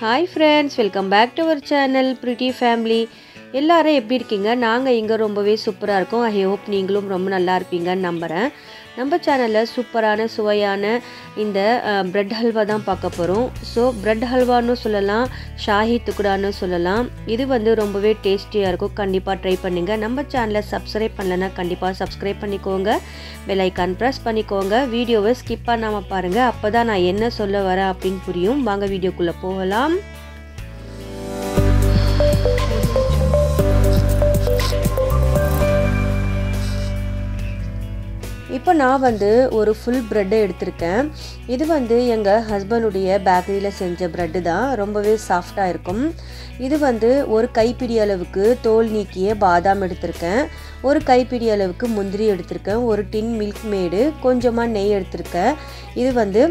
hi friends welcome back to our channel pretty family எல்லாரும் எப்படி இருக்கீங்க நாங்கள் இங்கே ரொம்பவே சூப்பராக இருக்கோம் ஐ ஹோப் நீங்களும் ரொம்ப நல்லா இருப்பீங்கன்னு நம்புகிறேன் நம்ம சேனலில் சூப்பரான சுவையான இந்த பிரெட் ஹல்வா தான் பார்க்க போகிறோம் ஸோ பிரெட் ஹல்வான்னு சொல்லலாம் ஷாஹி துக்குடான்னு சொல்லலாம் இது வந்து ரொம்பவே டேஸ்டியாக இருக்கும் கண்டிப்பாக ட்ரை பண்ணுங்கள் நம்ம சேனலை சப்ஸ்கிரைப் பண்ணலைன்னா கண்டிப்பாக சப்ஸ்கிரைப் பண்ணிக்கோங்க பெல் ஐக்கான் ப்ரெஸ் பண்ணிக்கோங்க வீடியோவை ஸ்கிப் பண்ணாமல் பாருங்கள் அப்போ தான் நான் என்ன சொல்ல வரேன் அப்படின்னு புரியும் வாங்க வீடியோக்குள்ளே போகலாம் இப்போ நான் வந்து ஒரு ஃபுல் ப்ரெட்டை எடுத்திருக்கேன் இது வந்து எங்கள் ஹஸ்பண்டுடைய பேக்கரியில் செஞ்ச ப்ரெட்டு தான் ரொம்பவே சாஃப்டாக இருக்கும் இது வந்து ஒரு கைப்பிடி அளவுக்கு தோல் நீக்கிய பாதாம் எடுத்திருக்கேன் ஒரு கைப்பிடி அளவுக்கு முந்திரி எடுத்திருக்கேன் ஒரு டின் மில்க் மேடு கொஞ்சமாக நெய் எடுத்திருக்கேன் இது வந்து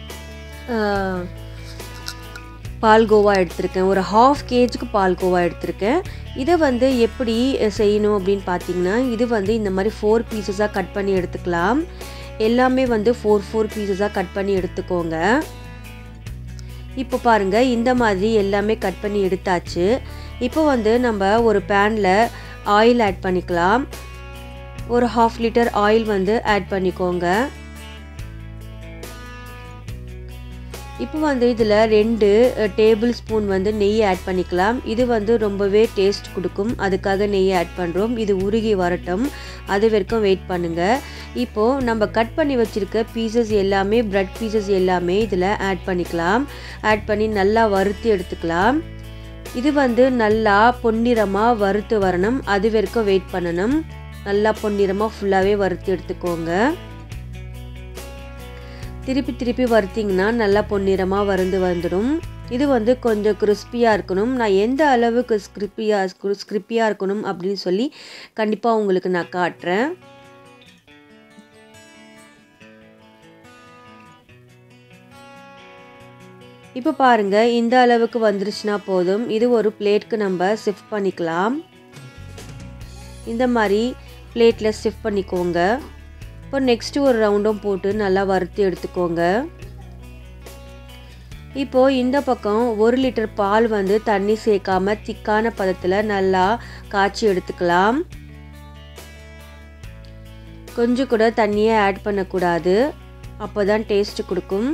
பால்கோவா எடுத்திருக்கேன் ஒரு ஹாஃப் கேஜுக்கு பால்கோவா எடுத்திருக்கேன் இதை வந்து எப்படி செய்யணும் அப்படின்னு பார்த்தீங்கன்னா இது வந்து இந்த மாதிரி ஃபோர் பீசஸாக கட் பண்ணி எடுத்துக்கலாம் எல்லாமே வந்து ஃபோர் ஃபோர் பீசஸாக கட் பண்ணி எடுத்துக்கோங்க இப்போ பாருங்கள் இந்த மாதிரி எல்லாமே கட் பண்ணி எடுத்தாச்சு இப்போ வந்து நம்ம ஒரு பேனில் ஆயில் ஆட் பண்ணிக்கலாம் ஒரு ஹாஃப் லிட்டர் ஆயில் வந்து ஆட் பண்ணிக்கோங்க இப்போ வந்து இதில் ரெண்டு டேபிள் ஸ்பூன் வந்து நெய் ஆட் பண்ணிக்கலாம் இது வந்து ரொம்பவே டேஸ்ட் கொடுக்கும் அதுக்காக நெய் ஆட் பண்ணுறோம் இது உருகி வரட்டும் அது வரைக்கும் வெயிட் பண்ணுங்கள் இப்போது நம்ம கட் பண்ணி வச்சுருக்க பீசஸ் எல்லாமே ப்ரெட் பீசஸ் எல்லாமே இதில் ஆட் பண்ணிக்கலாம் ஆட் பண்ணி நல்லா வறுத்து எடுத்துக்கலாம் இது வந்து நல்லா பொன்னிறமாக வறுத்து வரணும் அது வரைக்கும் வெயிட் பண்ணணும் நல்லா பொன்னிறமாக ஃபுல்லாகவே வறுத்து எடுத்துக்கோங்க திருப்பி திருப்பி வறுத்திங்கன்னா நல்லா பொன்னிறமாக வருந்து வந்துடும் இது வந்து கொஞ்சம் கிறிஸ்பியாக இருக்கணும் நான் எந்த அளவுக்கு ஸ்கிரிப்பியாக ஸ்கிரிப்பியாக இருக்கணும் அப்படின்னு சொல்லி கண்டிப்பாக உங்களுக்கு நான் காட்டுறேன் இப்போ பாருங்கள் இந்த அளவுக்கு வந்துருச்சுன்னா போதும் இது ஒரு பிளேட்க்கு நம்ம ஷிஃப்ட் பண்ணிக்கலாம் இந்த மாதிரி பிளேட்டில் ஷிஃப்ட் பண்ணிக்கோங்க இப்போ நெக்ஸ்ட்டு ஒரு ரவுண்டும் போட்டு நல்லா வறுத்து எடுத்துக்கோங்க இப்போது இந்த பக்கம் ஒரு லிட்டர் பால் வந்து தண்ணி சேர்க்காம திக்கான பதத்தில் நல்லா காய்ச்சி எடுத்துக்கலாம் கொஞ்சம் கூட தண்ணியை ஆட் பண்ணக்கூடாது அப்போ தான் டேஸ்ட் கொடுக்கும்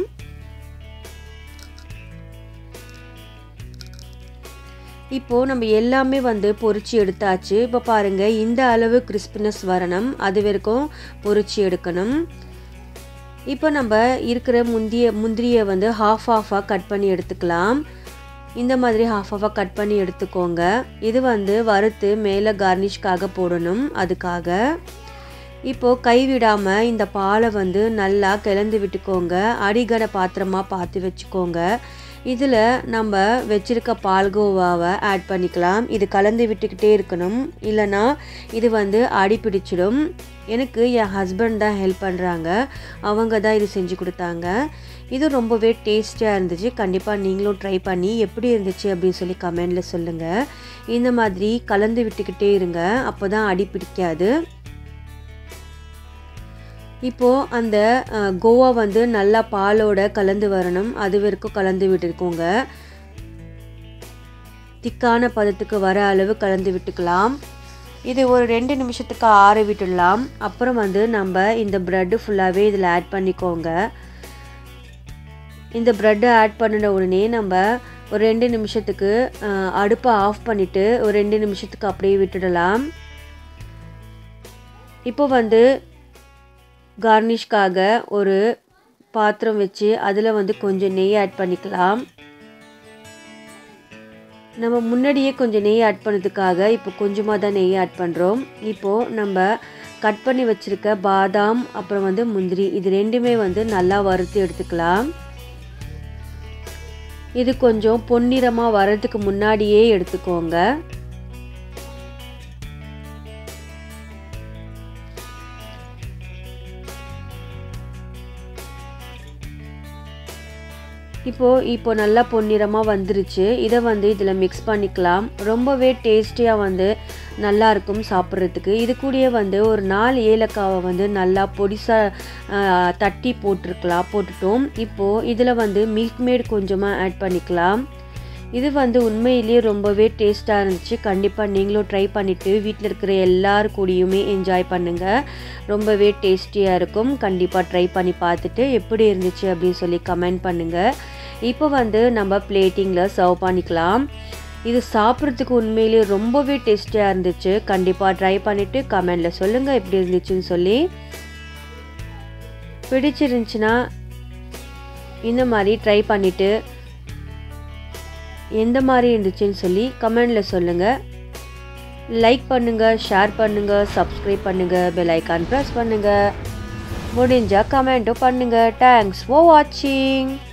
இப்போது நம்ம எல்லாமே வந்து பொறிச்சு எடுத்தாச்சு இப்போ பாருங்கள் இந்த அளவு கிறிஸ்பினஸ் வரணும் அது வரைக்கும் பொறிச்சு எடுக்கணும் இப்போ நம்ம இருக்கிற முந்திய முந்திரியை வந்து ஹாஃப் ஆஃபாக கட் பண்ணி எடுத்துக்கலாம் இந்த மாதிரி ஹாஃப் ஆஃபாக கட் பண்ணி எடுத்துக்கோங்க இது வந்து வறுத்து மேலே கார்னிஷ்காக போடணும் அதுக்காக இப்போது கைவிடாமல் இந்த பாலை வந்து நல்லா கிளந்து விட்டுக்கோங்க அடிகட பாத்திரமாக பார்த்து வச்சுக்கோங்க இதில் நம்ம வச்சுருக்க பால்கோவாவை ஆட் பண்ணிக்கலாம் இது கலந்து விட்டுக்கிட்டே இருக்கணும் இல்லைனா இது வந்து அடி பிடிச்சிடும் எனக்கு என் ஹஸ்பண்ட் தான் ஹெல்ப் பண்ணுறாங்க அவங்க தான் இது செஞ்சு கொடுத்தாங்க இது ரொம்பவே டேஸ்டியாக இருந்துச்சு கண்டிப்பாக நீங்களும் ட்ரை பண்ணி எப்படி இருந்துச்சு அப்படின்னு சொல்லி கமெண்டில் சொல்லுங்கள் இந்த மாதிரி கலந்து விட்டுக்கிட்டே இருங்க அப்போ தான் அடி பிடிக்காது இப்போது அந்த கோவா வந்து நல்லா பாலோட கலந்து வரணும் அது வரைக்கும் கலந்து விட்டுக்கோங்க திக்கான பதத்துக்கு வர அளவு கலந்து விட்டுக்கலாம் இது ஒரு ரெண்டு நிமிஷத்துக்கு ஆற விட்டுடலாம் அப்புறம் வந்து நம்ம இந்த ப்ரெட்டு ஃபுல்லாகவே இதில் ஆட் பண்ணிக்கோங்க இந்த ப்ரெட்டை ஆட் பண்ணின உடனே நம்ம ஒரு ரெண்டு நிமிஷத்துக்கு அடுப்பை ஆஃப் பண்ணிவிட்டு ஒரு ரெண்டு நிமிஷத்துக்கு அப்படியே விட்டுடலாம் இப்போ வந்து கார்னிஷ்காக ஒரு பாத்திரம் வச்சு அதில் வந்து கொஞ்சம் நெய் ஆட் பண்ணிக்கலாம் நம்ம முன்னாடியே கொஞ்சம் நெய் ஆட் பண்ணதுக்காக இப்போ கொஞ்சமாக தான் நெய் ஆட் பண்ணுறோம் இப்போது நம்ம கட் பண்ணி வச்சுருக்க பாதாம் அப்புறம் வந்து முந்திரி இது ரெண்டுமே வந்து நல்லா வறுத்து எடுத்துக்கலாம் இது கொஞ்சம் பொன்னிறமாக வர்றதுக்கு முன்னாடியே எடுத்துக்கோங்க இப்போது இப்போ நல்லா பொன்னிறமாக வந்துருச்சு இதை வந்து இதில் மிக்ஸ் பண்ணிக்கலாம் ரொம்பவே டேஸ்டியாக வந்து நல்லா இருக்கும் சாப்பிட்றதுக்கு இது கூடயே வந்து ஒரு நாலு ஏலக்காவை வந்து நல்லா பொடிசாக தட்டி போட்டிருக்கலாம் போட்டுட்டோம் இப்போது இதில் வந்து மில்க் மேட் கொஞ்சமாக ஆட் பண்ணிக்கலாம் இது வந்து உண்மையிலேயே ரொம்பவே டேஸ்ட்டாக இருந்துச்சு கண்டிப்பாக நீங்களும் ட்ரை பண்ணிவிட்டு வீட்டில் இருக்கிற எல்லார் கூடயுமே என்ஜாய் பண்ணுங்கள் ரொம்பவே டேஸ்டியாக இருக்கும் கண்டிப்பாக ட்ரை பண்ணி பார்த்துட்டு எப்படி இருந்துச்சு அப்படின்னு சொல்லி கமெண்ட் பண்ணுங்கள் இப்போ வந்து நம்ம பிளேட்டிங்கில் சர்வ் பண்ணிக்கலாம் இது சாப்பிட்றதுக்கு உண்மையிலேயே ரொம்பவே டேஸ்டியாக இருந்துச்சு கண்டிப்பாக ட்ரை பண்ணிவிட்டு கமெண்டில் சொல்லுங்கள் எப்படி இருந்துச்சுன்னு சொல்லி பிடிச்சிருந்துச்சுன்னா இந்த மாதிரி ட்ரை பண்ணிவிட்டு எந்த மாதிரி இருந்துச்சுன்னு சொல்லி கமெண்டில் சொல்லுங்கள் லைக் பண்ணுங்கள் ஷேர் பண்ணுங்கள் சப்ஸ்கிரைப் பண்ணுங்கள் பெல் ஐக்கான் ப்ரெஸ் பண்ணுங்கள் முடிஞ்சால் கமெண்ட்டும் பண்ணுங்கள் தேங்க்ஸ் ஃபார் வாட்சிங்